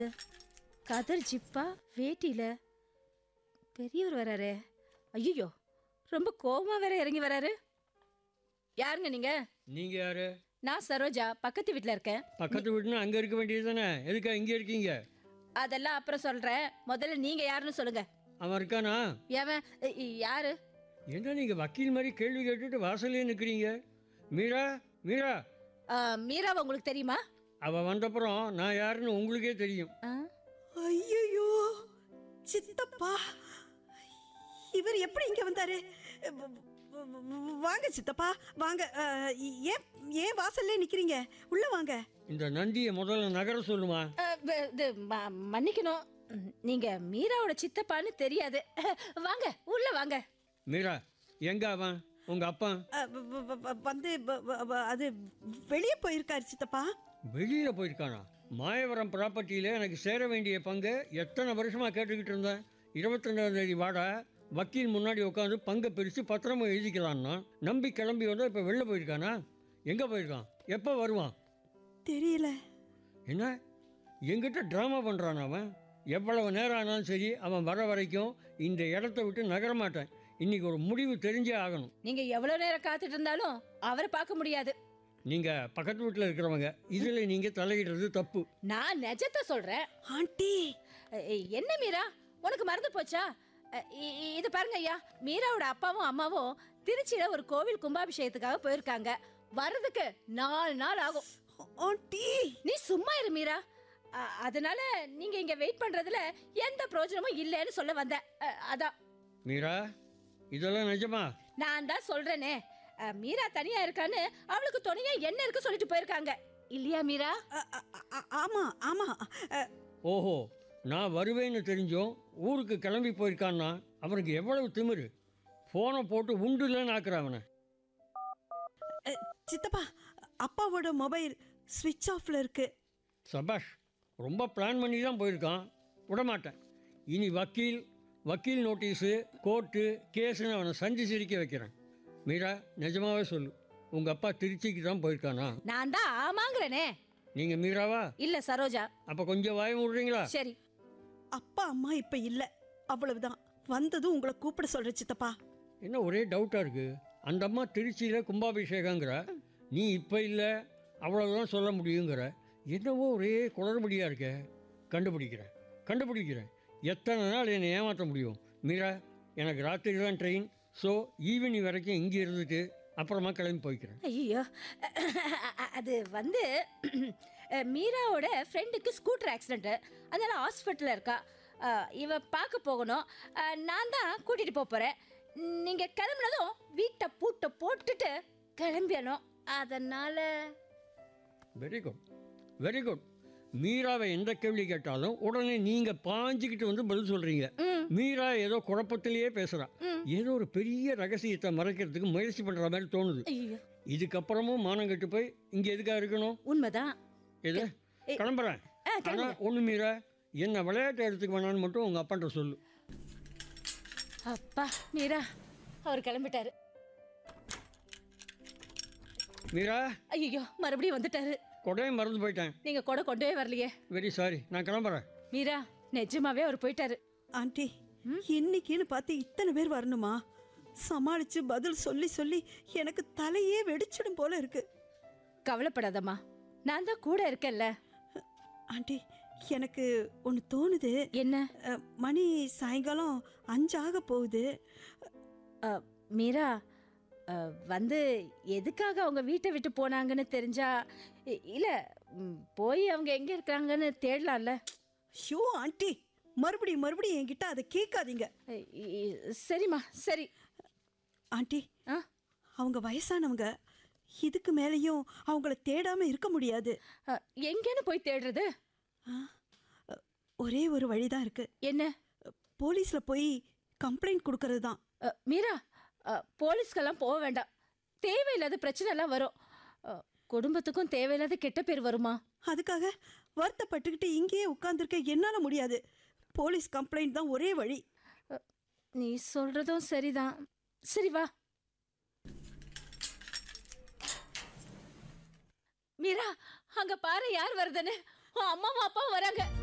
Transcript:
கதர் ஜிப்பா வேட்டியில பெரியவர் வராரே ஐயோ ரொம்ப கோவமா வேற இறங்கி வராரு யாருங்க நீங்க நீங்க யாரு நான் சரோஜா பக்கத்து வீட்ல இருக்கேன் பக்கத்து வீட்டுனா அங்க இருக்க வேண்டியது தானே எதுக்கா இங்க இருக்கீங்க அதெல்லாம் அப்புறம் சொல்றேன் முதல்ல நீங்க யாருன்னு சொல்லுங்க அவன் இருக்கானா ஏவன் இ- இ- யாரு என்ன நீங்க வக்கீல் மாதிரி கேள்வி கேட்டுட்டு வாசல்லே நிக்கிறீங்க மீரா மீரா ஆ, மீராவை உங்களுக்கு தெரியுமா அவ வந்தப்புறம் நான் யாருன்னு உங்களுக்கே தெரியும் ஆ? ஐயோ சித்தப்பா இவர் எப்படி இங்க வந்தாரு வ- வ- வ- வாங்க சித்தப்பா வாங்க அஹ், ஏன் ஏன் வாசல்ல நிக்கிறீங்க உள்ள வாங்க இந்த நந்தியை முதல்ல நகர சொல்லுமா ஆ, வ- இது ம- மன்னிக்கணும் ம், நீங்க மீராவோட சித்தப்பான்னு தெரியாது வாங்க உள்ள வாங்க மீரா எங்க அவன் உங்க அப்பா அஹ், வ- வ- வ- வ- வந்து வ- வ- வ- அது வெளியே போயிருக்காரு சித்தப்பா வெளியில போயிருக்கானா மாயவரம் ப்ராப்பர்ட்டியில எனக்கு சேர வேண்டிய பங்கு எத்தனை வருஷமா கேட்டுக்கிட்டு இருந்தேன் இருபத்தெண்டாம் தேதி வாடா வக்கீல் முன்னாடி உட்காந்து பங்கை பிரித்து பத்திரமா எழுதிக்கலான்னா நம்பி கிளம்பி வந்தா இப்போ வெளில போயிருக்கானா எங்கே போயிருக்கான் எப்போ வருவான் தெரியல என்ன எங்கிட்ட ட்ராமா பண்ணுறான் அவன் எவ்வளவு நேரம் ஆனாலும் சரி அவன் வர வரைக்கும் இந்த இடத்த விட்டு நகர மாட்டேன் இன்னைக்கு ஒரு முடிவு தெரிஞ்சே ஆகணும் நீங்க எவ்வளவு நேரம் காத்துட்டு இருந்தாலும் அவரை பார்க்க முடியாது நீங்கள் பக்கத்து வீட்டில் இருக்கிறவங்க இதில் நீங்கள் தலையிடுறது தப்பு நான் நிஜத்தை சொல்றேன் ஆண்டி ஏய், என்ன மீரா உனக்கு மறந்து போச்சா அ, இ- இ- இது பாருங்க ஐயா மீராவோட அப்பாவும் அம்மாவும் திருச்சியில ஒரு கோவில் கும்பாபிஷேகத்துக்காக போயிருக்காங்க வர்றதுக்கு நாலு நாள் ஆகும் ஆண்டி நீ சும்மா இரு மீரா அ, அதனால நீங்க இங்க வெயிட் பண்றதுல எந்த பிரயோஜனமும் இல்லைன்னு சொல்ல வந்தேன் அ, அதான் மீரா இதெல்லாம் நிஜமா நான் தான் சொல்றேனே அ, மீரா தனியா இருக்கான்னு அவளுக்கு துணையா என்ன இருக்கு சொல்லிட்டு போயிருக்காங்க இல்லையா மீரா அ- அ- அ- ஆமா ஆமா அஹ், ஓஹோ நான் வருவேன்னு தெரிஞ்சும் ஊருக்கு கிளம்பி போயிருக்கான்னா அவனுக்கு எவ்வளவு திமிரு ஃபோனை போட்டு உண்டுலன்னு ஆக்குறான் அவனை அஹ், சித்தப்பா அப்பாவோட மொபைல் ஸ்விட்ச் ஆஃப்ல இருக்கு சபாஷ் ரொம்ப பிளான் பண்ணி தான் போயிருக்கான் விடமாட்டேன் இனி வக்கீல் வக்கீல் நோட்டீஸு கோர்ட்டு கேஸுன்னு அவனை சந்தி சிரிக்க வைக்கிறேன் மீரா நிஜமாவே சொல்லு உங்கள் அப்பா திருச்சிக்கு தான் போயிருக்கானா நான் தான் ஆமாங்கிறனே நீங்கள் மீராவா இல்ல சரோஜா அப்போ கொஞ்சம் வாய விடுறீங்களா சரி அப்பா அம்மா இப்ப இல்ல அவ்வளவுதான் வந்ததும் உங்களை கூப்பிட சொல்ற சித்தப்பா என்ன ஒரே டவுட்டாக இருக்குது அந்த அம்மா திருச்சியில் கும்பாபிஷேகங்கிற நீ இப்போ இல்லை அவ்வளோதான் சொல்ல முடியுங்கிற என்னவோ ஒரே குளறுபடியாக இருக்க கண்டுபிடிக்கிறேன் கண்டுபிடிக்கிறேன் எத்தனை நாள் என்னை ஏமாற்ற முடியும் மீரா எனக்கு ராத்திரி தான் ட்ரெயின் ஸோ ஈவினிங் வரைக்கும் இங்கே இருந்துட்டு அப்புறமா கிளம்பி போய்க்கிறேன் ஐயோ அது வந்து மீராவோட ஃப்ரெண்டுக்கு ஸ்கூட்டர் ஆக்சிடென்ட் அதனால ஹாஸ்பிட்டலில் இருக்கா அஹ், இவ பார்க்க போகணும் அஹ், நான் தான் கூட்டிகிட்டு போக போகிறேன் நீங்கள் கிளம்புனதும் வீட்டை பூட்டை போட்டுட்டு கிளம்பிடணும் அதனால் வெரி குட் வெரி குட் மீராவை எந்த கேள்வி கேட்டாலும் உடனே நீங்கள் பாஞ்சிக்கிட்டு வந்து பதில் சொல்கிறீங்க மீரா ஏதோ குழப்பத்திலேயே பேசுகிறா ஏதோ ஒரு பெரிய ரகசியத்தை மறைக்கிறதுக்கு முயற்சி பண்ணுற மாதிரி தோணுது ஐயோ இதுக்கப்புறமும் மானம் கெட்டு போய் இங்கே எதுக்காக இருக்கணும் உண்மைதான் எது ஏய். கிளம்புறேன் ஆ, கிளம்புங்க. ஆனால் ஒன்று மீரா என்ன விளையாட்டு எடுத்துக்க வேணான்னு மட்டும் உங்கள் அப்பான்ற சொல்லு அப்பா மீரா அவர் கிளம்பிட்டாரு மீரா ஐயோ மறுபடியும் வந்துட்டாரு கொடையும் மறந்து போயிட்டேன் நீங்கள் கூட கொண்டே வரலையே வெரி சாரி நான் கிளம்புறேன் மீரா நிஜமாவே அவர் போயிட்டாரு ஆண்டி இன்னைக்குன்னு பார்த்து இத்தனை பேர் வரணுமா சமாளிச்சு பதில் சொல்லி சொல்லி எனக்கு தலையே வெடிச்சிடும் போல இருக்கு கவலைப்படாதம்மா நான் தான் கூட இருக்கேன்ல ஆண்டி எனக்கு ஒன்று தோணுது என்ன அஹ், மணி சாயங்காலம் அஞ்சாக போகுது அ, மீரா அ, வந்து எதுக்காக அவங்க வீட்டை விட்டு போனாங்கன்னு தெரிஞ்சா இ- இல்ல ம், போய் அவங்க எங்க இருக்காங்கன்னு தேடலாம்ல ஷோ ஆண்டி மறுபடியும் மறுபடியும் என்கிட்ட அதை கேட்காதீங்க இ- இ- சரிம்மா சரி ஆண்டி ஆ அவங்க வயசானவங்க இதுக்கு மேலேயும் அவங்கள தேடாம இருக்க முடியாது அ, எங்கேன்னு போய் தேடுறது ஆ, அஹ், ஒரே ஒரு வழிதான் இருக்கு என்ன அஹ், போலீஸ்ல போய் கம்ப்ளைண்ட் கொடுக்கறது தான் அ, மீரா அ, போலீஸ்க்கெல்லாம் போக வேண்டாம் தேவையில்லாத பிரச்சனை எல்லாம் வரும் அ, குடும்பத்துக்கும் தேவையில்லாத கெட்ட பேர் வருமா அதுக்காக வருத்தப்பட்டுக்கிட்டு இங்கேயே உட்காந்துருக்க என்னால முடியாது போலீஸ் கம்ப்ளைண்ட் தான் ஒரே வழி அ, நீ சொல்றதும் சரிதான் சரி வா மீரா அங்க பாரு யார் வருதுன்னு உன் அம்மாவும் அப்பாவும் வராங்க